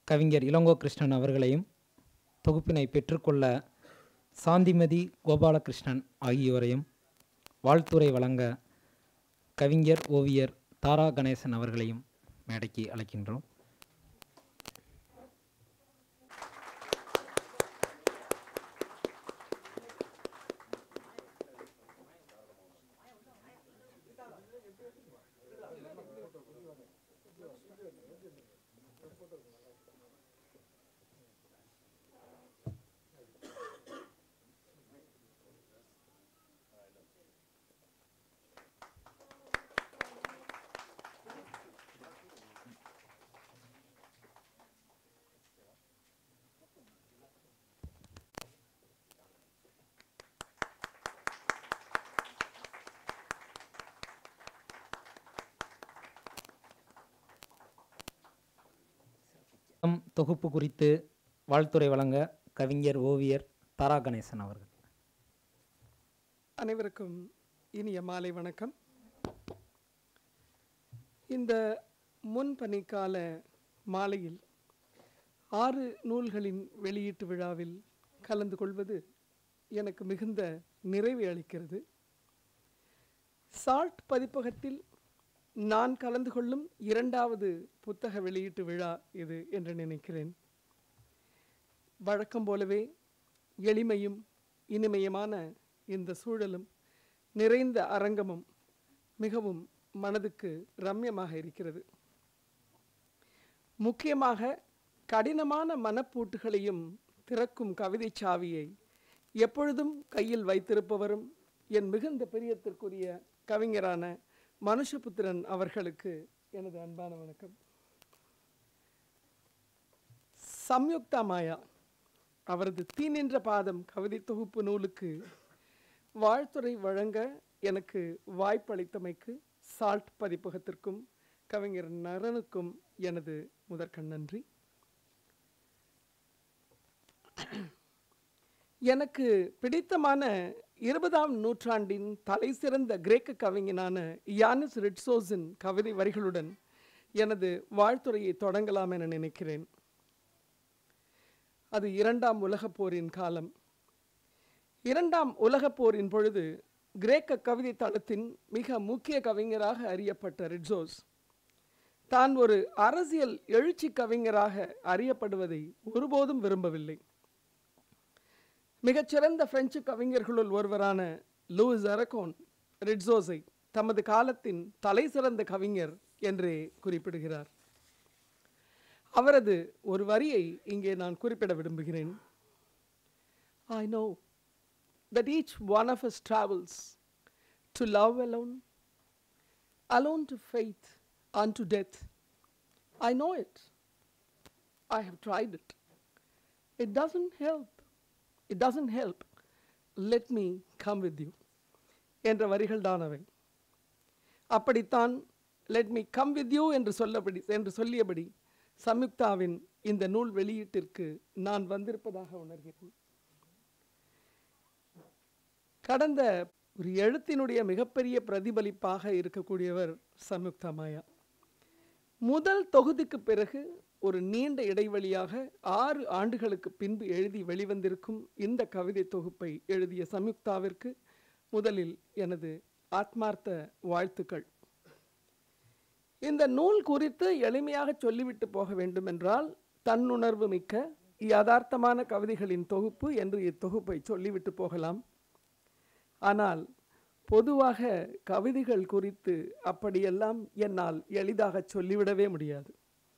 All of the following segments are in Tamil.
கவிஞர் இளங்கோ கிருஷ்ணன் அவர்களையும் தொகுப்பினை பெற்றுக்கொள்ள சாந்திமதி கோபாலகிருஷ்ணன் ஆகியோரையும் வாழ்த்துரை வழங்க கவிஞர் ஓவியர் தாரா கணேசன் அவர்களையும் மேடைக்கு அழைக்கின்றோம் நம் தொகுப்பு குறித்து வாழ்த்துரை வழங்க கவிஞர் ஓவியர் தாரா கணேசன் அவர்கள் அனைவருக்கும் இனிய மாலை வணக்கம் இந்த முன்பனிக்கால மாலையில் ஆறு நூல்களின் வெளியீட்டு விழாவில் கலந்து கொள்வது எனக்கு மிகுந்த நிறைவை அளிக்கிறது சால்ட் பதிப்பகத்தில் நான் கலந்து கொள்ளும் இரண்டாவது புத்தக வெளியீட்டு விழா இது என்று நினைக்கிறேன் வழக்கம் போலவே எளிமையும் இனிமையுமான இந்த சூழலும் நிறைந்த அரங்கமும் மிகவும் மனதுக்கு ரம்யமாக இருக்கிறது முக்கியமாக கடினமான மனப்பூட்டுகளையும் திறக்கும் கவிதைச் சாவியை எப்பொழுதும் கையில் வைத்திருப்பவரும் என் மிகுந்த பிரியத்திற்குரிய கவிஞரான மனுஷபுத்திரன் அவர்களுக்கு எனது அன்பான வணக்கம் சம்யுக்தா மாயா அவரது தீ நின்ற பாதம் கவிதை தொகுப்பு நூலுக்கு வாழ்த்துரை வழங்க எனக்கு வாய்ப்பளித்தமைக்கு சால்ட் பதிப்பகத்திற்கும் கவிஞர் நரனுக்கும் எனது முதற்கண் நன்றி எனக்கு பிடித்தமான இருபதாம் நூற்றாண்டின் தலைசிறந்த கிரேக்க கவிஞனான யானிஸ் ரிட்சோஸின் கவிதை வரிகளுடன் எனது வாழ்த்துறையை தொடங்கலாம் என நினைக்கிறேன் அது இரண்டாம் உலகப் போரின் காலம் இரண்டாம் உலகப் போரின் பொழுது கிரேக்க கவிதை தளத்தின் மிக முக்கிய கவிஞராக அறியப்பட்ட ரிட்சோஸ் தான் ஒரு அரசியல் எழுச்சி கவிஞராக அறியப்படுவதை ஒருபோதும் விரும்பவில்லை மிகச்சிறந்த பிரெஞ்சு கவிஞர்களுள் ஒருவரான லூயிஸ் அரகோன் ரிட்சோஸை தமது காலத்தின் தலை சிறந்த கவிஞர் என்றே குறிப்பிடுகிறார் அவரது ஒரு வரியை இங்கே நான் குறிப்பிட விரும்புகிறேன் I know that each one of us travels to love alone, alone to faith, unto death. I know it. I have tried it. It doesn't help. It doesn't help. Let me come with you. என்ற வரிகள் தான் அவை அப்படித்தான் let me come with you என்று சொல்லபடி என்று சொல்லியபடி சம்யுக்தாவின் இந்த நூல் வெளியீட்டிற்கு நான் வந்திருப்பதாக உணர்கிறேன் கடந்த ஒரு எழுத்தினுடைய மிகப்பெரிய பிரதிபலிப்பாக இருக்கக்கூடியவர் சம்யுக்தா மாயா முதல் தொகுதிக்கு பிறகு ஒரு நீண்ட இடைவெளியாக ஆறு ஆண்டுகளுக்கு பின்பு எழுதி வெளிவந்திருக்கும் இந்த கவிதை தொகுப்பை எழுதிய சம்யுக்தாவிற்கு முதலில் எனது ஆத்மார்த்த வாழ்த்துக்கள் இந்த நூல் குறித்து எளிமையாக சொல்லிவிட்டு போக வேண்டும் என்றால் தன்னுணர்வு மிக்க யதார்த்தமான கவிதைகளின் தொகுப்பு என்று இத்தொகுப்பை சொல்லிவிட்டு போகலாம் ஆனால் பொதுவாக கவிதைகள் குறித்து அப்படியெல்லாம் என்னால் எளிதாக சொல்லிவிடவே முடியாது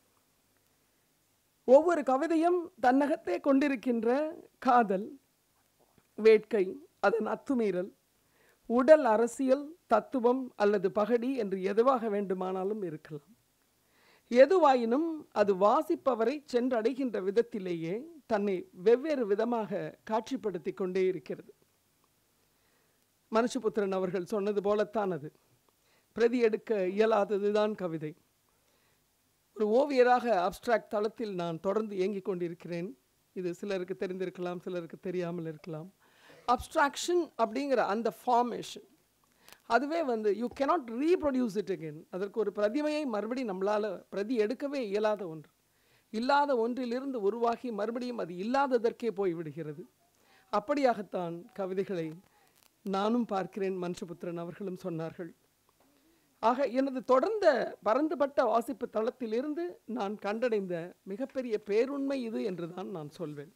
ஒவ்வொரு கவிதையும் தன்னகத்தே கொண்டிருக்கின்ற காதல் வேட்கை அதன் அத்துமீறல் உடல் அரசியல் தத்துவம் அல்லது பகடி என்று எதுவாக வேண்டுமானாலும் இருக்கலாம் எதுவாயினும் அது வாசிப்பவரை சென்றடைகின்ற விதத்திலேயே தன்னை வெவ்வேறு விதமாக காட்சிப்படுத்தி கொண்டே இருக்கிறது மனுஷபுத்திரன் அவர்கள் சொன்னது போலத்தான் அது பிரதி எடுக்க இயலாததுதான் கவிதை ஒரு ஓவியராக அப்ஸ்ட்ராக்ட் தளத்தில் நான் தொடர்ந்து இயங்கிக் கொண்டிருக்கிறேன் இது சிலருக்கு தெரிந்திருக்கலாம் சிலருக்கு தெரியாமல் இருக்கலாம் அப்ஸ்ட்ராக்ஷன் அப்படிங்கிற அந்த ஃபார்மேஷன் அதுவே வந்து you cannot reproduce it again அதற்கு ஒரு பிரதிமையை மறுபடி நம்மளால் பிரதி எடுக்கவே இயலாத ஒன்று இல்லாத ஒன்றிலிருந்து உருவாகி மறுபடியும் அது இல்லாததற்கே போய்விடுகிறது அப்படியாகத்தான் கவிதைகளை நானும் பார்க்கிறேன் மனுஷபுத்திரன் அவர்களும் சொன்னார்கள் ஆக எனது தொடர்ந்த பரந்துபட்ட வாசிப்பு தளத்திலிருந்து நான் கண்டடைந்த மிகப்பெரிய பேருண்மை இது என்றுதான் நான் சொல்வேன்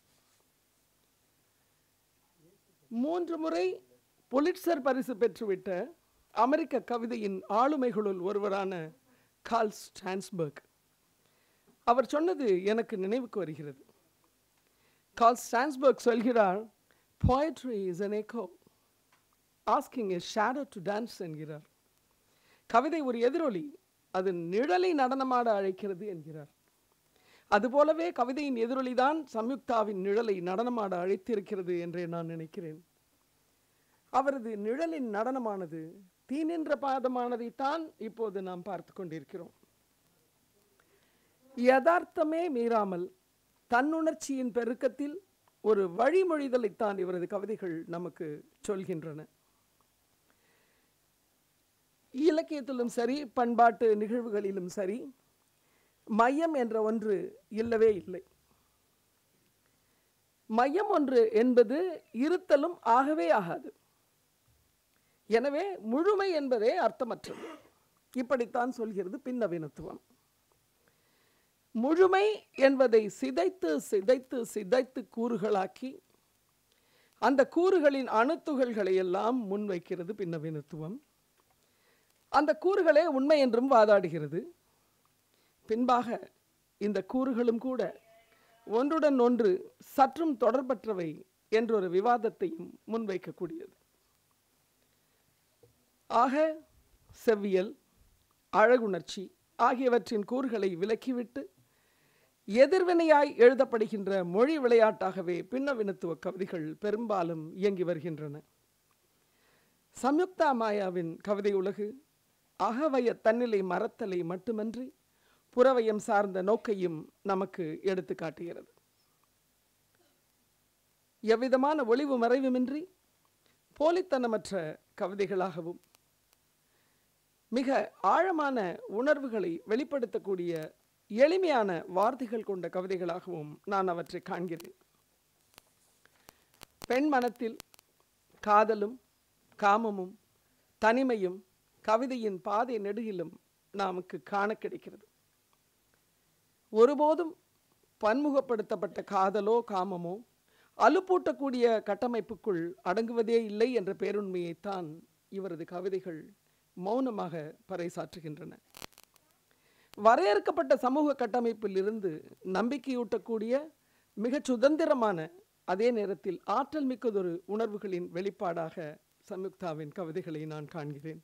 மூன்று முறை புலிட்சர் பரிசு பெற்றுவிட்ட அமெரிக்க கவிதையின் ஆளுமைகளுள் ஒருவரான கால் ஸ்டான்ஸ்பர்க் அவர் சொன்னது எனக்கு நினைவுக்கு வருகிறது கால் ஸ்டான்ஸ்பர்க் சொல்கிறார் poetry is an echo asking a shadow to dance என்கிறார் கவிதை ஒரு எதிரொலி அது நிழலை நடனமாட அழைக்கிறது என்கிறார் அதுபோலவே கவிதையின் எதிரொலிதான் சம்யுக்தாவின் நிழலை நடனமாட அழைத்திருக்கிறது என்றே நான் நினைக்கிறேன் அவரது நிழலின் நடனமானது தீ நின்ற பாதமானதைத்தான் இப்போது நாம் பார்த்து கொண்டிருக்கிறோம் யதார்த்தமே மீறாமல் தன்னுணர்ச்சியின் பெருக்கத்தில் ஒரு வழிமொழிதலைத்தான் இவரது கவிதைகள் நமக்கு சொல்கின்றன இலக்கியத்திலும் சரி பண்பாட்டு நிகழ்வுகளிலும் சரி மையம் என்ற ஒன்று இல்லவே இல்லை மையம் ஒன்று என்பது இருத்தலும் ஆகவே ஆகாது எனவே முழுமை என்பதே அர்த்தமற்றது இப்படித்தான் சொல்கிறது பின்னவீனத்துவம் முழுமை என்பதை சிதைத்து சிதைத்து சிதைத்து கூறுகளாக்கி அந்த கூறுகளின் அணுத்துகள்களை எல்லாம் முன்வைக்கிறது பின்னவீனத்துவம் அந்த கூறுகளே உண்மை என்றும் வாதாடுகிறது பின்பாக இந்த கூறுகளும் கூட ஒன்றுடன் ஒன்று சற்றும் தொடர்பற்றவை என்றொரு விவாதத்தையும் முன்வைக்கக்கூடியது ஆக செவ்வியல் அழகுணர்ச்சி ஆகியவற்றின் கூறுகளை விலக்கிவிட்டு எதிர்வினையாய் எழுதப்படுகின்ற மொழி விளையாட்டாகவே பின்னவினத்துவ கவிதைகள் பெரும்பாலும் இயங்கி வருகின்றன சம்யுக்தா மாயாவின் கவிதை உலகு அகவய தன்னிலை மறத்தலை மட்டுமன்றி புறவயம் சார்ந்த நோக்கையும் நமக்கு எடுத்து காட்டுகிறது எவ்விதமான ஒளிவு மறைவுமின்றி போலித்தனமற்ற கவிதைகளாகவும் மிக ஆழமான உணர்வுகளை வெளிப்படுத்தக்கூடிய எளிமையான வார்த்தைகள் கொண்ட கவிதைகளாகவும் நான் அவற்றை காண்கிறேன் பெண் மனத்தில் காதலும் காமமும் தனிமையும் கவிதையின் பாதை நெடுகிலும் நமக்கு காண கிடைக்கிறது ஒருபோதும் பன்முகப்படுத்தப்பட்ட காதலோ காமமோ அலுப்பூட்டக்கூடிய கட்டமைப்புக்குள் அடங்குவதே இல்லை என்ற பேருண்மையைத்தான் இவரது கவிதைகள் மௌனமாக பறைசாற்றுகின்றன வரையறுக்கப்பட்ட சமூக கட்டமைப்பில் இருந்து நம்பிக்கையூட்டக்கூடிய மிகச் சுதந்திரமான அதே நேரத்தில் ஆற்றல் மிக்கதொரு உணர்வுகளின் வெளிப்பாடாக சம்யுக்தாவின் கவிதைகளை நான் காண்கிறேன்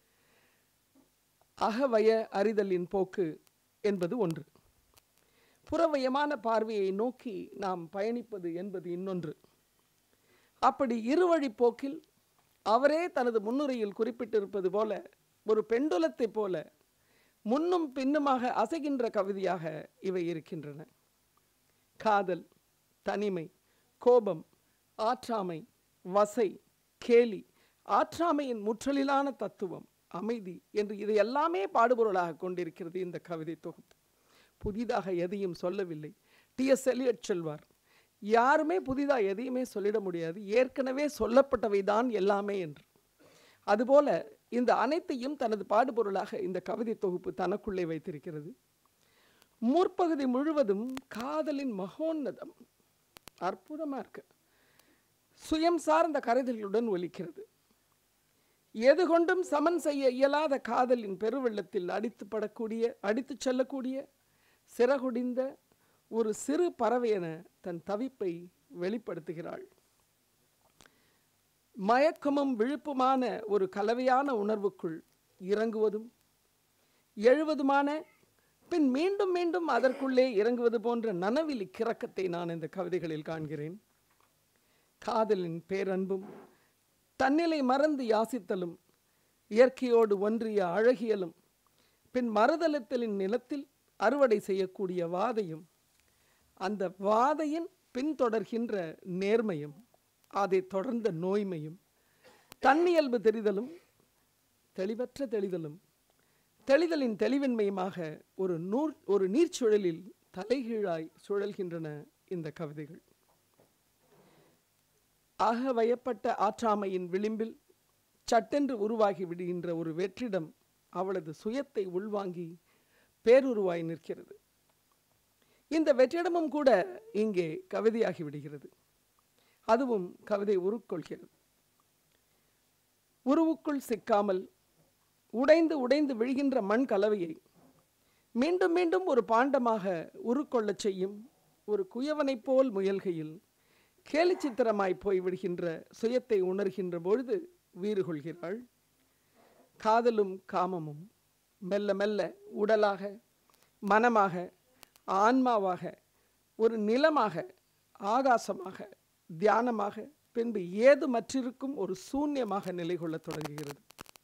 அகவய அறிதலின் போக்கு என்பது ஒன்று புறவயமான பார்வையை நோக்கி நாம் பயணிப்பது என்பது இன்னொன்று அப்படி இருவழி போக்கில் அவரே தனது முன்னுரையில் குறிப்பிட்டிருப்பது போல ஒரு பெண்டுலத்தைப் போல முன்னும் பின்னுமாக அசைகின்ற கவிதையாக இவை இருக்கின்றன காதல் தனிமை கோபம் ஆற்றாமை வசை கேலி ஆற்றாமையின் முற்றலிலான தத்துவம் அமைதி என்று இதை எல்லாமே பாடுபொருளாக கொண்டிருக்கிறது இந்த கவிதை தொகுப்பு புதிதாக எதையும் சொல்லவில்லை டிஎஸ் எலியட் சொல்வார் யாருமே புதிதாக எதையுமே சொல்லிட முடியாது ஏற்கனவே சொல்லப்பட்டவை தான் எல்லாமே என்று அதுபோல இந்த அனைத்தையும் தனது பாடுபொருளாக இந்த கவிதை தொகுப்பு தனக்குள்ளே வைத்திருக்கிறது முற்பகுதி முழுவதும் காதலின் மகோன்னதம் அற்புதமாக இருக்கு சுயம் சார்ந்த கரைதல்களுடன் ஒலிக்கிறது எது கொண்டும் சமன் செய்ய இயலாத காதலின் பெருவெள்ளத்தில் அடித்து படக்கூடிய அடித்துச் செல்லக்கூடிய சிறகுடிந்த ஒரு சிறு பறவை என தன் தவிப்பை வெளிப்படுத்துகிறாள் மயக்கமும் விழுப்புமான ஒரு கலவையான உணர்வுக்குள் இறங்குவதும் எழுவதுமான பின் மீண்டும் மீண்டும் அதற்குள்ளே இறங்குவது போன்ற நனவிலி கிறக்கத்தை நான் இந்த கவிதைகளில் காண்கிறேன் காதலின் பேரன்பும் தன்னிலை மறந்து யாசித்தலும் இயற்கையோடு ஒன்றிய அழகியலும் பின் மறுதளித்தலின் நிலத்தில் அறுவடை செய்யக்கூடிய வாதையும் அந்த வாதையின் பின்தொடர்கின்ற நேர்மையும் அதை தொடர்ந்த நோய்மையும் தன்னியல்பு தெரிதலும் தெளிவற்ற தெளிதலும் தெளிதலின் தெளிவின்மையுமாக ஒரு நூற் ஒரு நீர்ச்சுழலில் தலைகீழாய் சுழல்கின்றன இந்த கவிதைகள் ஆக வயப்பட்ட ஆற்றாமையின் விளிம்பில் சட்டென்று உருவாகி விடுகின்ற ஒரு வெற்றிடம் அவளது சுயத்தை உள்வாங்கி பேருருவாய் நிற்கிறது இந்த வெற்றிடமும் கூட இங்கே கவிதையாகி விடுகிறது அதுவும் கவிதை உருக்கொள்கிறது உருவுக்குள் சிக்காமல் உடைந்து உடைந்து விழுகின்ற மண் கலவையை மீண்டும் மீண்டும் ஒரு பாண்டமாக உருக்கொள்ளச் செய்யும் ஒரு குயவனைப் போல் முயல்கையில் கேலிச்சித்திரமாய் போய் விடுகின்ற சுயத்தை உணர்கின்ற பொழுது வீறு கொள்கிறாள் காதலும் காமமும் மெல்ல மெல்ல உடலாக மனமாக ஆன்மாவாக ஒரு நிலமாக ஆகாசமாக தியானமாக பின்பு ஏது மற்றிருக்கும் ஒரு சூன்யமாக நிலை கொள்ளத் தொடங்குகிறது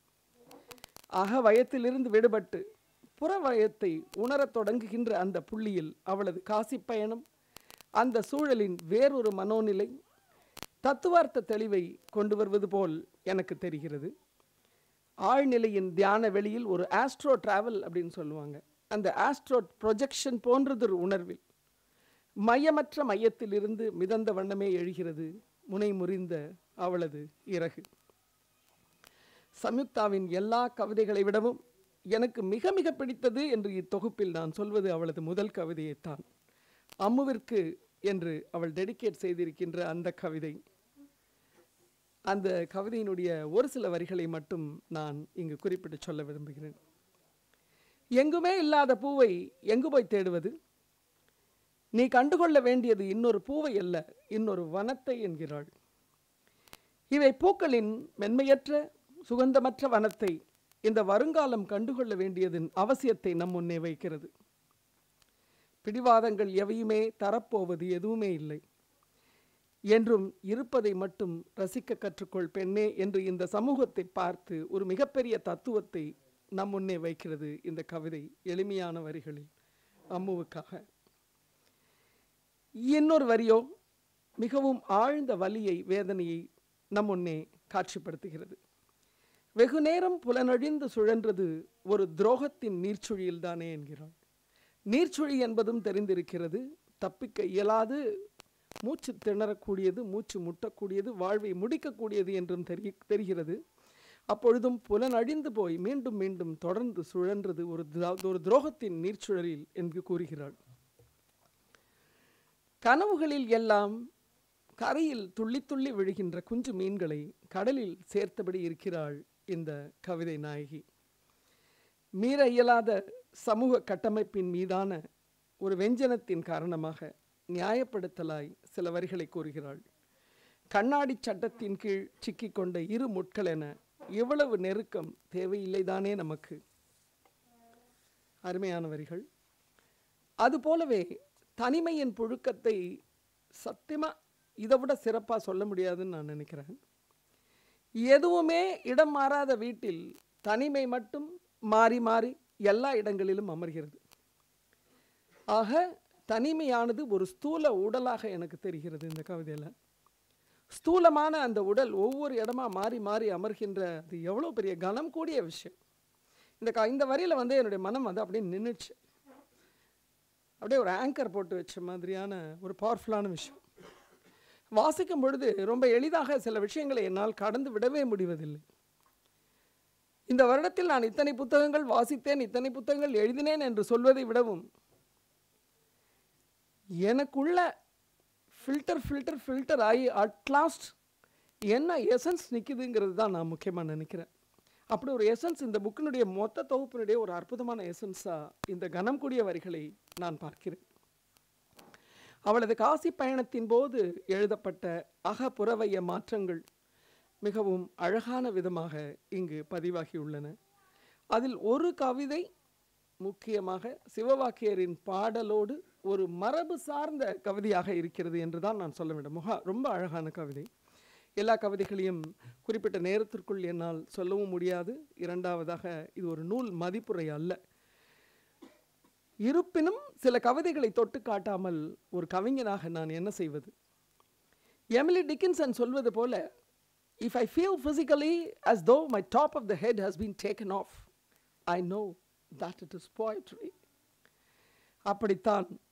அக வயத்திலிருந்து விடுபட்டு புற வயத்தை உணரத் தொடங்குகின்ற அந்த புள்ளியில் அவளது காசி பயணம் அந்த சூழலின் வேறொரு மனோநிலை தத்துவார்த்த தெளிவை கொண்டு வருவது போல் எனக்கு தெரிகிறது ஆழ்நிலையின் தியான வெளியில் ஒரு ஆஸ்ட்ரோ டிராவல் அப்படின்னு சொல்லுவாங்க அந்த ஆஸ்ட்ரோ ப்ரொஜெக்ஷன் போன்றதொரு உணர்வில் மையமற்ற மையத்திலிருந்து மிதந்த வண்ணமே எழுகிறது முனை முறிந்த அவளது இறகு சம்யுக்தாவின் எல்லா கவிதைகளை விடவும் எனக்கு மிக மிக பிடித்தது என்று இத்தொகுப்பில் நான் சொல்வது அவளது முதல் கவிதையைத்தான் அம்முவிற்கு என்று அவள் டெடிகேட் செய்திருக்கின்ற அந்த கவிதை அந்த கவிதையினுடைய ஒரு சில வரிகளை மட்டும் நான் இங்கு குறிப்பிட்டு சொல்ல விரும்புகிறேன் எங்குமே இல்லாத பூவை எங்கு போய் தேடுவது நீ கண்டுகொள்ள வேண்டியது இன்னொரு பூவை அல்ல இன்னொரு வனத்தை என்கிறாள் இவை பூக்களின் மென்மையற்ற சுகந்தமற்ற வனத்தை இந்த வருங்காலம் கண்டுகொள்ள வேண்டியதன் அவசியத்தை நம் முன்னே வைக்கிறது பிடிவாதங்கள் எவையுமே தரப்போவது எதுவுமே இல்லை என்றும் இருப்பதை மட்டும் ரசிக்க கற்றுக்கொள் பெண்ணே என்று இந்த சமூகத்தை பார்த்து ஒரு மிகப்பெரிய தத்துவத்தை நம் முன்னே வைக்கிறது இந்த கவிதை எளிமையான வரிகளில் அம்முவுக்காக இன்னொரு வரியோ மிகவும் ஆழ்ந்த வலியை வேதனையை நம் முன்னே காட்சிப்படுத்துகிறது வெகு நேரம் புலனழிந்து சுழன்றது ஒரு துரோகத்தின் நீர்ச்சுழியில்தானே என்கிறாள் நீர்ச்சுழி என்பதும் தெரிந்திருக்கிறது தப்பிக்க இயலாது மூச்சு திணறக்கூடியது மூச்சு முட்டக்கூடியது வாழ்வை முடிக்கக்கூடியது என்றும் தெரி தெரிகிறது அப்பொழுதும் புலனழிந்து போய் மீண்டும் மீண்டும் தொடர்ந்து சுழன்றது ஒரு திரா- ஒரு துரோகத்தின் நீர்ச்சுழலில் என்று கூறுகிறாள் கனவுகளில் எல்லாம் கரையில் துள்ளி துள்ளி விழுகின்ற குஞ்சு மீன்களை கடலில் சேர்த்தபடி இருக்கிறாள் இந்த கவிதை நாயகி மீற இயலாத சமூக கட்டமைப்பின் மீதான ஒரு வெஞ்சனத்தின் காரணமாக நியாயப்படுத்தலாய் சில வரிகளை கூறுகிறாள் கண்ணாடி சட்டத்தின் கீழ் சிக்கிக்கொண்ட இரு முட்கள் என இவ்வளவு நெருக்கம் தேவையில்லைதானே நமக்கு அருமையான வரிகள் அதுபோலவே தனிமையின் புழுக்கத்தை சத்தியமா இதை விட சிறப்பாக சொல்ல முடியாதுன்னு நான் நினைக்கிறேன் எதுவுமே இடம் மாறாத வீட்டில் தனிமை மட்டும் மாறி மாறி எல்லா இடங்களிலும் அமர்கிறது ஆக தனிமையானது ஒரு ஸ்தூல உடலாக எனக்கு தெரிகிறது இந்த கவிதையில் ஸ்தூலமான அந்த உடல் ஒவ்வொரு இடமா மாறி மாறி அமர்கின்ற அது எவ்வளோ பெரிய கனம் கூடிய விஷயம் இந்த க இந்த வரியில் வந்து என்னுடைய மனம் வந்து அப்படியே நின்றுச்சு அப்படியே ஒரு ஆங்கர் போட்டு வச்ச மாதிரியான ஒரு பவர்ஃபுல்லான விஷயம் வாசிக்கும் பொழுது ரொம்ப எளிதாக சில விஷயங்களை என்னால் கடந்து விடவே முடிவதில்லை இந்த வருடத்தில் நான் இத்தனை புத்தகங்கள் வாசித்தேன் இத்தனை புத்தகங்கள் எழுதினேன் என்று சொல்வதை விடவும் எனக்குள்ள ஃபில்டர் ஃபில்டர் ஃபில்டர் ஆகி அட் லாஸ்ட் என்ன எசன்ஸ் நிற்குதுங்கிறது தான் நான் முக்கியமாக நினைக்கிறேன் அப்படி ஒரு எசன்ஸ் இந்த புக்கினுடைய மொத்த தொகுப்பினுடைய ஒரு அற்புதமான எசன்ஸாக இந்த கனம் கூடிய வரிகளை நான் பார்க்கிறேன் அவளது காசி பயணத்தின் போது எழுதப்பட்ட அகப்புறவைய மாற்றங்கள் மிகவும் அழகான விதமாக இங்கு பதிவாகியுள்ளன அதில் ஒரு கவிதை முக்கியமாக சிவவாக்கியரின் பாடலோடு ஒரு மரபு சார்ந்த கவிதையாக இருக்கிறது என்று தான் நான் சொல்ல வேண்டும் முக ரொம்ப அழகான கவிதை எல்லா கவிதைகளையும் குறிப்பிட்ட நேரத்திற்குள் என்னால் சொல்லவும் முடியாது இரண்டாவதாக இது ஒரு நூல் மதிப்புரை அல்ல இருப்பினும் சில கவிதைகளை தொட்டு காட்டாமல் ஒரு கவிஞனாக நான் என்ன செய்வது எமிலி டிக்கின்சன் சொல்வது போல if I feel physically as though my top of the head has been taken off I know that it is poetry அப்படித்தான்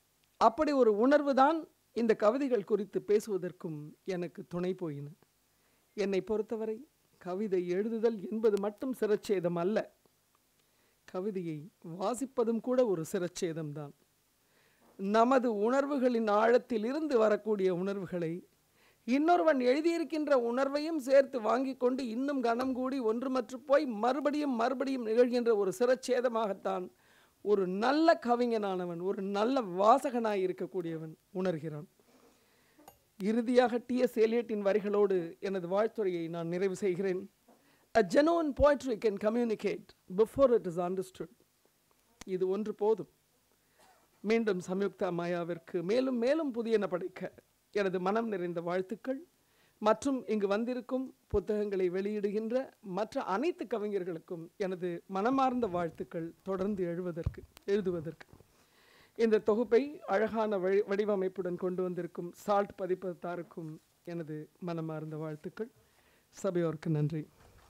அப்படி ஒரு உணர்வு தான் இந்த கவிதைகள் குறித்து பேசுவதற்கும் எனக்கு துணை போயின என்னை பொறுத்தவரை கவிதை எழுதுதல் என்பது மட்டும் சிரச்சேதம் அல்ல கவிதையை வாசிப்பதும் கூட ஒரு சிரச்சேதம்தான் நமது உணர்வுகளின் ஆழத்தில் இருந்து வரக்கூடிய உணர்வுகளை இன்னொருவன் எழுதியிருக்கின்ற உணர்வையும் சேர்த்து வாங்கி கொண்டு இன்னும் கனம் கூடி ஒன்றுமற்று போய் மறுபடியும் மறுபடியும் நிகழ்கின்ற ஒரு சிரச்சேதமாகத்தான் ஒரு நல்ல கவிஞனானவன் ஒரு நல்ல வாசகனாய் இருக்கக்கூடியவன் உணர்கிறான் இறுதியாக டி எஸ் எலியட்டின் வரிகளோடு எனது வாழ்த்துறையை நான் நிறைவு செய்கிறேன் அ genuine poetry can communicate before it is understood இது ஒன்று போதும் மீண்டும் சம்யுக்தா மாயாவிற்கு மேலும் மேலும் புதியன படைக்க எனது மனம் நிறைந்த வாழ்த்துக்கள் மற்றும் இங்கு வந்திருக்கும் புத்தகங்களை வெளியிடுகின்ற மற்ற அனைத்து கவிஞர்களுக்கும் எனது மனமார்ந்த வாழ்த்துக்கள் தொடர்ந்து எழுவதற்கு எழுதுவதற்கு இந்த தொகுப்பை அழகான வழி வடிவமைப்புடன் கொண்டு வந்திருக்கும் சால்ட் பதிப்பகத்தாருக்கும் எனது மனமார்ந்த வாழ்த்துக்கள் சபையோருக்கு நன்றி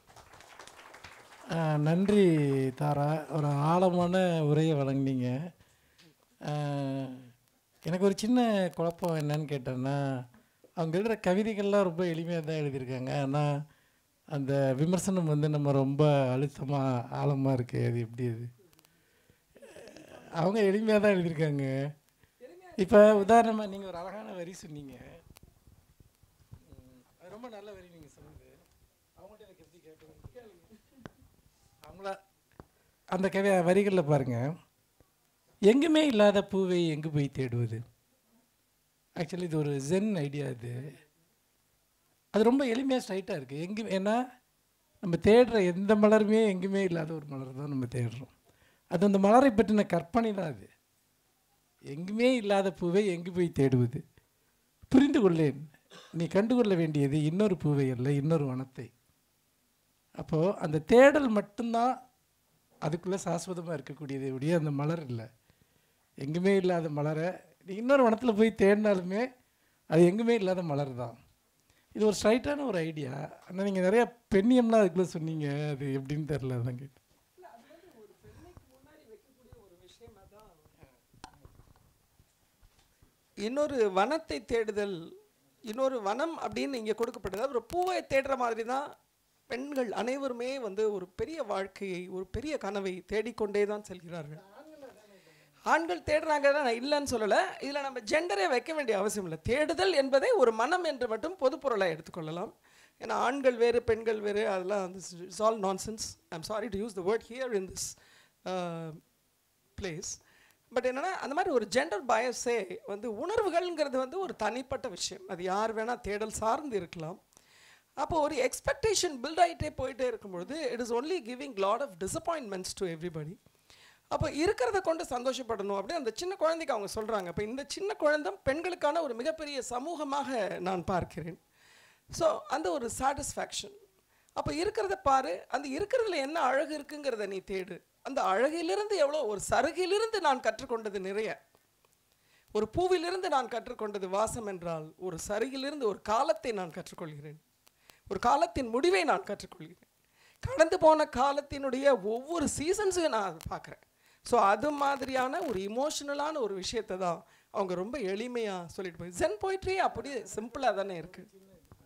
ஆ, நன்றி தாரா ஒரு ஆழமான உரையை வழங்குனீங்க ஆ, எனக்கு ஒரு சின்ன குழப்பம் என்னன்னு கேட்டேன்னா அவங்க எழுதுகிற கவிதைகள்லாம் ரொம்ப எளிமையாக தான் எழுதியிருக்காங்க ஆனால் அந்த விமர்சனம் வந்து நம்ம ரொம்ப அழுத்தமாக ஆழமாக இருக்கு அது எப்படி அது அவங்க எளிமையாக தான் எழுதியிருக்காங்க இப்போ உதாரணமாக நீங்கள் ஒரு அழகான வரி சொன்னீங்க ம், அது ரொம்ப நல்ல வரி நீங்கள் சொன்னது அவங்கள்ட்ட எனக்கு எப்படி கேட்கணும் அவங்கள அந்த கவி வரிகளில் பாருங்க எங்குமே இல்லாத பூவை எங்கு போய் தேடுவது ஆக்சுவலி இது ஒரு ஜென் ஐடியா இது அது ரொம்ப எளிமையாக ஸ்ட்ரைட்டாக இருக்குது எங்கே ஏன்னா நம்ம தேடுற எந்த மலருமே எங்குமே இல்லாத ஒரு மலர் தான் நம்ம தேடுறோம் அது அந்த மலரை பற்றின கற்பனை தான் அது எங்குமே இல்லாத பூவை எங்கு போய் தேடுவது புரிந்து கொள்ளேன் நீ கண்டுகொள்ள வேண்டியது இன்னொரு பூவை அல்ல இன்னொரு வனத்தை அப்போது அந்த தேடல் மட்டும்தான் அதுக்குள்ளே சாஸ்வதமாக இருக்கக்கூடியதை ஒழிய அந்த மலர் இல்லை எங்குமே இல்லாத மலரை நீ இன்னொரு வனத்தில் போய் தேடினாலுமே அது எங்குமே இல்லாத மலர் தான் இது ஒரு ஸ்ட்ரைட்டான ஒரு ஐடியா ஆனால் நீங்கள் நிறையா பெண்ணியம்லாம் அதுக்குள்ளே சொன்னீங்க அது எப்படின்னு தெரில அதான் கேட்டேன் இன்னொரு வனத்தை தேடுதல் இன்னொரு வனம் அப்படின்னு இங்கே கொடுக்கப்பட்டது ஒரு பூவை தேடுற மாதிரி தான் பெண்கள் அனைவருமே வந்து ஒரு பெரிய வாழ்க்கையை ஒரு பெரிய கனவை தேடிக்கொண்டே தான் செல்கிறார்கள் ஆண்கள் தேடுறாங்க நான் இல்லைன்னு சொல்லலை இதில் நம்ம ஜெண்டரே வைக்க வேண்டிய அவசியம் இல்லை தேடுதல் என்பதை ஒரு மனம் என்று மட்டும் பொதுப்பொருளாக எடுத்துக்கொள்ளலாம் ஏன்னா ஆண்கள் வேறு பெண்கள் வேறு அதெல்லாம் வந்து it's all nonsense I am sorry to use the word here in this place but என்னன்னா அந்த மாதிரி ஒரு ஜெண்டர் பயஸே வந்து உணர்வுகள்ங்கிறது வந்து ஒரு தனிப்பட்ட விஷயம் அது யார் வேணால் தேடல் சார்ந்து இருக்கலாம் அப்போ ஒரு எக்ஸ்பெக்டேஷன் பில்ட் ஆகிட்டே போயிட்டே இருக்கும்பொழுது it is only giving lot of disappointments to everybody அப்போ இருக்கிறத கொண்டு சந்தோஷப்படணும் அப்படின்னு அந்த சின்ன குழந்தைக்கு அவங்க சொல்கிறாங்க அப்போ இந்த சின்ன குழந்தை பெண்களுக்கான ஒரு மிகப்பெரிய சமூகமாக நான் பார்க்கிறேன் ஸோ அந்த ஒரு சாட்டிஸ்ஃபேக்ஷன் அப்போ இருக்கிறத பாரு அந்த இருக்கிறதுல என்ன அழகு இருக்குங்கிறத நீ தேடு அந்த அழகிலிருந்து எவ்வளோ ஒரு சருகிலிருந்து நான் கற்றுக்கொண்டது நிறைய ஒரு பூவிலிருந்து நான் கற்றுக்கொண்டது வாசம் என்றால் ஒரு சருகிலிருந்து ஒரு காலத்தை நான் கற்றுக்கொள்கிறேன் ஒரு காலத்தின் முடிவை நான் கற்றுக்கொள்கிறேன் கடந்து போன காலத்தினுடைய ஒவ்வொரு சீசன்ஸையும் நான் பார்க்குறேன் ஸோ அது மாதிரியான ஒரு இமோஷனலான ஒரு விஷயத்தை தான் அவங்க ரொம்ப எளிமையாக சொல்லிட்டு போய் ஜென் போயிட்ரி அப்படியே சிம்பிளாக தானே இருக்குது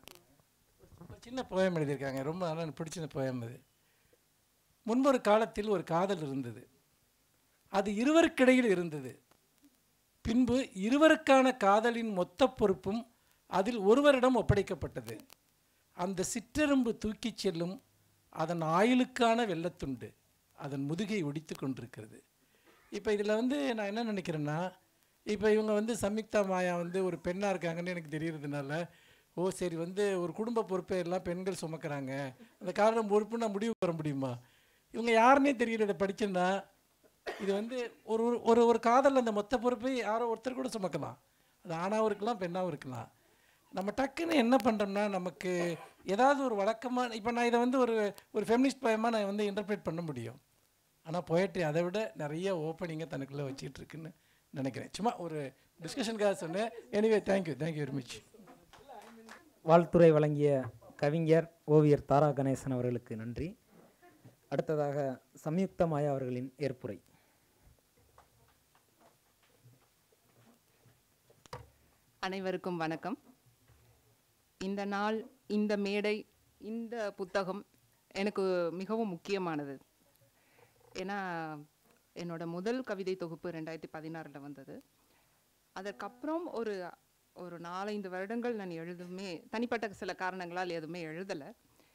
ஒரு சின்ன போயம் எழுதியிருக்காங்க ரொம்ப நல்லா எனக்கு பிடிச்ச போயம் அது முன்பொரு காலத்தில் ஒரு காதல் இருந்தது அது இருவருக்கிடையில் இருந்தது பின்பு இருவருக்கான காதலின் மொத்த பொறுப்பும் அதில் ஒருவரிடம் ஒப்படைக்கப்பட்டது அந்த சிற்றெரும்பு தூக்கிச் செல்லும் அதன் ஆயுளுக்கான வெள்ளத்துண்டு அதன் முதுகை ஒடித்து கொண்டிருக்கிறது இப்போ இதில் வந்து நான் என்ன நினைக்கிறேன்னா இப்போ இவங்க வந்து சம்யுக்தா மாயா வந்து ஒரு பெண்ணாக இருக்காங்கன்னு எனக்கு தெரியறதுனால ஓ சரி வந்து ஒரு குடும்ப பொறுப்பை எல்லாம் பெண்கள் சுமக்கிறாங்க அந்த காரணம் பொறுப்பு நான் முடிவு வர முடியுமா இவங்க யாருன்னே தெரியல இதை படிச்சேன்னா இது வந்து ஒரு ஒரு- ஒரு ஒரு காதல் அந்த மொத்த பொறுப்பை யாரோ ஒருத்தர் கூட சுமக்கலாம் அது ஆணாவும் இருக்கலாம் பெண்ணாவும் இருக்கலாம் நம்ம டக்குன்னு என்ன பண்ணுறோம்னா நமக்கு ஏதாவது ஒரு வழக்கமான இப்போ நான் இதை வந்து ஒரு ஒரு ஃபெமினிஸ்ட் பயமாக நான் வந்து இன்டர்பிரேட் பண்ண முடியும் ஆனால் போயிட்டு அதை விட நிறைய ஓப்பனிங்கை தனக்குள்ளே வச்சிட்டு இருக்குன்னு நினைக்கிறேன் சும்மா ஒரு டிஸ்கஷனுக்காக சொன்னேன் anyway thank you thank you very much வாழ்த்துரை வழங்கிய கவிஞர் ஓவியர் தாரா கணேசன் அவர்களுக்கு நன்றி அடுத்ததாக சம்யுக்த மாயா அவர்களின் ஏற்புரை அனைவருக்கும் வணக்கம் இந்த நாள் இந்த மேடை இந்த புத்தகம் எனக்கு மிகவும் முக்கியமானது ஏன்னா என்னோட முதல் கவிதை தொகுப்பு ரெண்டாயிரத்தி பதினாறில் வந்தது அதற்கப்புறம் ஒரு ஒரு நாலஞ்சு வருடங்கள் நான் எழுதுமே தனிப்பட்ட சில காரணங்களால் எதுவுமே எழுதலை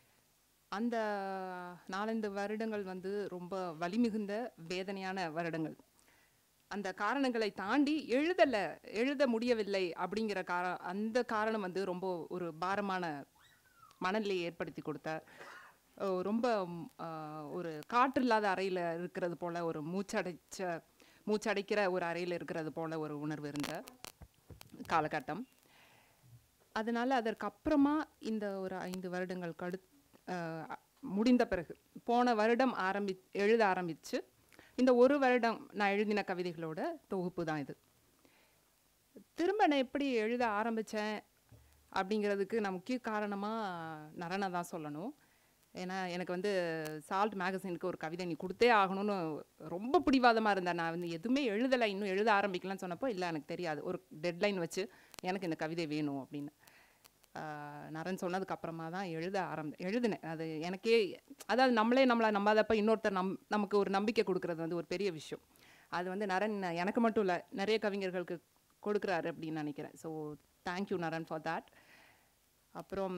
அந்த நாலஞ்சு வருடங்கள் வந்து ரொம்ப வலிமிகுந்த வேதனையான வருடங்கள் அந்த காரணங்களை தாண்டி எழுதலை எழுத முடியவில்லை அப்படிங்கிற கார அந்த காரணம் வந்து ரொம்ப ஒரு பாரமான மனநிலையை ஏற்படுத்தி கொடுத்தார் அஹ் ரொம்ப ம், ஆஹ், ஒரு காற்று இல்லாத அறையில் இருக்கிறது போல ஒரு மூச்சடைச்ச மூச்சடைக்கிற ஒரு அறையில் இருக்கிறது போல ஒரு உணர்வு இருந்த காலகட்டம் அதனால் அதற்கப்புறமா இந்த ஒரு ஐந்து வருடங்கள் கடு ஆஹ், முடிந்த பிறகு போன வருடம் ஆரம்பி எழுத ஆரம்பித்து இந்த ஒரு வருடம் நான் எழுதின கவிதைகளோட தொகுப்பு தான் இது திரும்ப நான் எப்படி எழுத ஆரம்பித்தேன் அப்படிங்கிறதுக்கு நான் முக்கிய காரணமாக நரனை தான் சொல்லணும் ஏன்னா எனக்கு வந்து சால்ட் மேகசினுக்கு ஒரு கவிதை நீ கொடுத்தே ஆகணும்னு ரொம்ப பிடிவாதமாக இருந்தேன் நான் வந்து எதுவுமே எழுதலை இன்னும் எழுத ஆரம்பிக்கலாம்னு சொன்னப்போ இல்லை எனக்கு தெரியாது ஒரு டெட்லைன் வச்சு எனக்கு இந்த கவிதை வேணும் அப்படின்னு ஆஹ் நரன் சொன்னதுக்கு அப்புறமா தான் எழுத ஆரம்பி எழுதினேன் அது எனக்கே அதாவது நம்மளே நம்மளை நம்பாதப்ப இன்னொருத்தர் நம் நமக்கு ஒரு நம்பிக்கை கொடுக்கறது வந்து ஒரு பெரிய விஷயம் அது வந்து நரன் எனக்கு மட்டும் இல்லை நிறைய கவிஞர்களுக்கு கொடுக்குறாரு அப்படின்னு நினைக்கிறேன் so thank you Naran for that அப்புறம்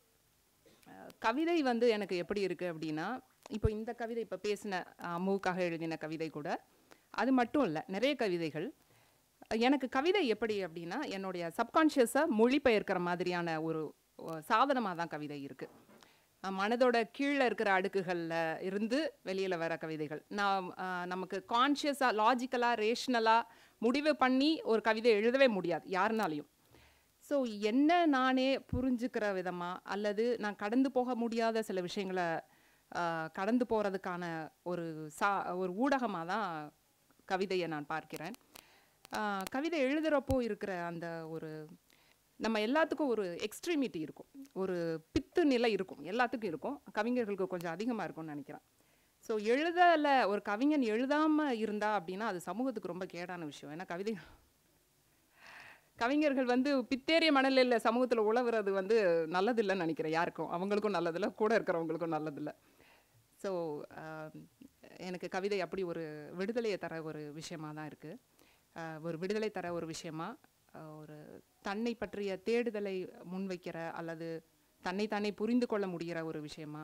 அஹ், கவிதை வந்து எனக்கு எப்படி இருக்குது அப்படின்னா இப்போ இந்த கவிதை இப்போ பேசின அம்முவுக்காக எழுதின கவிதை கூட அது மட்டும் இல்லை நிறைய கவிதைகள் எனக்கு கவிதை எப்படி அப்படின்னா என்னுடைய சப்கான்ஷியஸை மொழிபெயர்க்கிற மாதிரியான ஒரு சாதனமாக தான் கவிதை இருக்குது மனதோட கீழே இருக்கிற அடுக்குகளில் இருந்து வெளியில் வர கவிதைகள் நான் அஹ், நமக்கு கான்ஷியஸாக லாஜிக்கலாக ரேஷ்னலாக முடிவு பண்ணி ஒரு கவிதை எழுதவே முடியாது யாருனாலையும் ஸோ என்ன நானே புரிஞ்சுக்கிற விதமாக அல்லது நான் கடந்து போக முடியாத சில விஷயங்களை ஆஹ், கடந்து போகிறதுக்கான ஒரு சா ஒரு ஊடகமாக தான் கவிதையை நான் பார்க்கிறேன் ஆஹ், கவிதை எழுதுகிறப்போ இருக்கிற அந்த ஒரு நம்ம எல்லாத்துக்கும் ஒரு எக்ஸ்ட்ரீமிட்டி இருக்கும் ஒரு பித்து நிலை இருக்கும் எல்லாத்துக்கும் இருக்கும் கவிஞர்களுக்கு கொஞ்சம் அதிகமாக இருக்கும்னு நினைக்கிறேன் ஸோ எழுதலை ஒரு கவிஞன் எழுதாமல் இருந்தா அப்படின்னா அது சமூகத்துக்கு ரொம்ப கேடான விஷயம் ஏன்னா கவிதை கவிஞர்கள் வந்து பித்தேறிய மணலில் சமூகத்தில் உழவுறது வந்து நல்லதில்லைன்னு நினைக்கிறேன் யாருக்கும் அவங்களுக்கும் நல்லதில்லை கூட இருக்கிறவங்களுக்கும் நல்லதில்லை ஸோ எனக்கு கவிதை அப்படி ஒரு விடுதலையை தர ஒரு விஷயமா தான் இருக்குது ஒரு விடுதலை தர ஒரு விஷயமா ஆஹ், ஒரு தன்னை பற்றிய தேடுதலை முன்வைக்கிற அல்லது தன்னை தானே புரிந்து கொள்ள முடிகிற ஒரு விஷயமா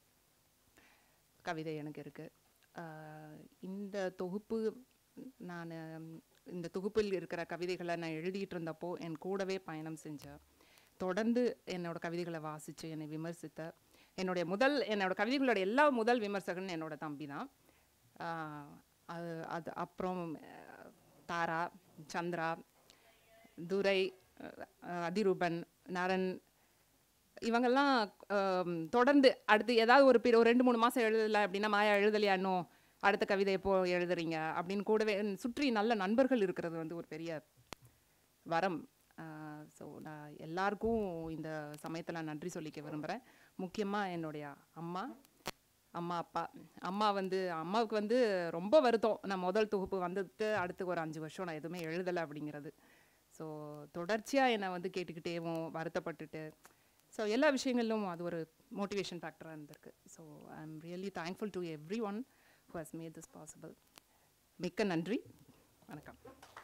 கவிதை எனக்கு இருக்குது இந்த தொகுப்பு நான் இந்த தொகுப்பில் இருக்கிற கவிதைகளை நான் எழுதிட்டு இருந்தப்போ என் கூடவே பயணம் செஞ்ச தொடர்ந்து என்னோட கவிதைகளை வாசித்து என்னை விமர்சித்த என்னுடைய முதல் என்னோட கவிதைகளோட எல்லா முதல் விமர்சகன் என்னோட தம்பி தான் ஆஹ் அது அது அப்புறம் அஹ், தாரா சந்திரா துரை அஹ், அதிரூபன் நரன் இவங்கெல்லாம் ஆம், தொடர்ந்து அடுத்து ஏதாவது ஒரு பீரியட் ஒரு ரெண்டு மூணு மாதம் எழுதலை அப்படின்னா மாயா எழுதலையா இன்னும் அடுத்த கவிதை எப்போ எழுதுறீங்க அப்படின்னு கூடவே சுற்றி நல்ல நண்பர்கள் இருக்கிறது வந்து ஒரு பெரிய வரம் ஸோ நான் எல்லாருக்கும் இந்த சமயத்தில் நன்றி சொல்லிக்க விரும்புகிறேன் முக்கியமாக என்னுடைய அம்மா அம்மா அப்பா அம்மா வந்து அம்மாவுக்கு வந்து ரொம்ப வருத்தம் நான் முதல் தொகுப்பு வந்ததுக்கு அடுத்து ஒரு அஞ்சு வருஷம் நான் எதுவுமே எழுதலை அப்படிங்கிறது ஸோ தொடர்ச்சியாக என்னை வந்து கேட்டுக்கிட்டேவும் வருத்தப்பட்டுட்டு ஸோ எல்லா விஷயங்களிலும் அது ஒரு மோட்டிவேஷன் ஃபேக்டராக இருந்திருக்கு so I am really thankful to every one who has made this possible மிக்க நன்றி வணக்கம்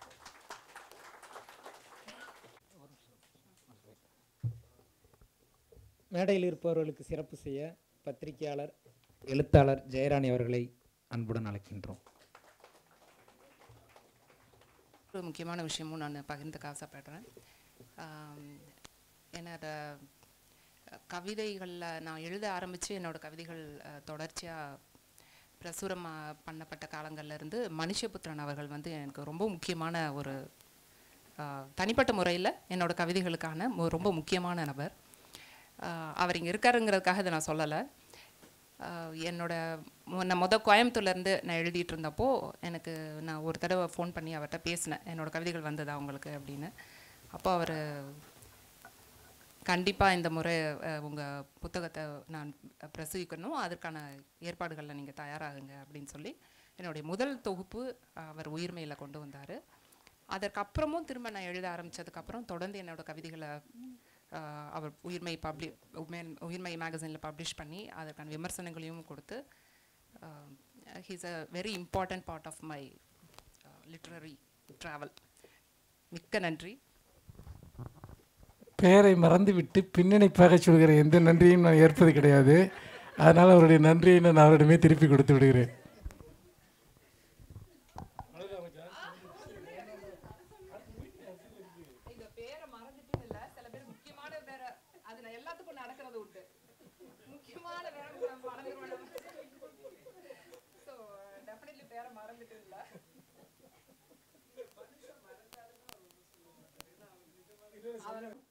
மேடையில் இருப்பவர்களுக்கு சிறப்பு செய்ய பத்திரிகையாளர் எழுத்தாளர் ஜெயராணி அவர்களை அன்புடன் அழைக்கின்றோம் ஒரு முக்கியமான விஷயமும் நான் பகிர்ந்துக்க ஆசைப்படுறேன் ஆம், என்னோட கவிதைகளில் நான் எழுத ஆரம்பித்து என்னோட கவிதைகள் தொடர்ச்சியாக பிரசுரம் ஆ, பண்ணப்பட்ட காலங்கள்ல இருந்து மனுஷபுத்திரன் அவர்கள் வந்து எனக்கு ரொம்ப முக்கியமான ஒரு ஆ, தனிப்பட்ட முறையில் என்னோட கவிதைகளுக்கான மு- ரொம்ப முக்கியமான நபர் ஆ, அவர் இங்கே இருக்காருங்கிறதுக்காக இதை நான் சொல்லலை ஆஹ் என்னோட மொ- நான் மொதல் கோயம்புத்தூர்லேருந்து நான் எழுதிட்டு இருந்தப்போ எனக்கு நான் ஒரு தடவை ஃபோன் பண்ணி அவர்கிட்ட பேசினேன் என்னோட கவிதைகள் வந்ததா உங்களுக்கு அப்படின்னு அப்போ அவர் கண்டிப்பாக இந்த முறை உங்கள் புத்தகத்தை நான் பிரசவிக்கணும் அதற்கான ஏற்பாடுகளில் நீங்கள் தயாராகுங்க அப்படின்னு சொல்லி என்னுடைய முதல் தொகுப்பு அவர் உயிர்மையில் கொண்டு வந்தார் அதற்கப்புறமும் திரும்ப நான் எழுத ஆரம்பிச்சதுக்கப்புறம் தொடர்ந்து என்னோட கவிதைகளை ஆஹ், அவர் உயிர்மை பப்ளி உமேன் உயிர்மை மேகசினில் பப்ளிஷ் பண்ணி அதற்கான விமர்சனங்களையும் கொடுத்து he's a very important part of my literary travel மிக்க நன்றி பெயரை மறந்துவிட்டு பின்னணிப்பாக சொல்கிற எந்த நன்றியும் நான் ஏற்பது கிடையாது அதனால் அவருடைய நன்றியை நான் அவரிடமே திருப்பி கொடுத்து விடுகிறேன் இந்த பேரை மறந்துட்டு இல்ல சில பேர் முக்கியமான பேரை அது நான் எல்லாத்துக்கும் நடக்கிறது உண்டு முக்கியமான பேரை மறந்துடுவேன் ஸோ டெஃபினெட்லி பேரை மறந்துட்டு இல்ல அவர்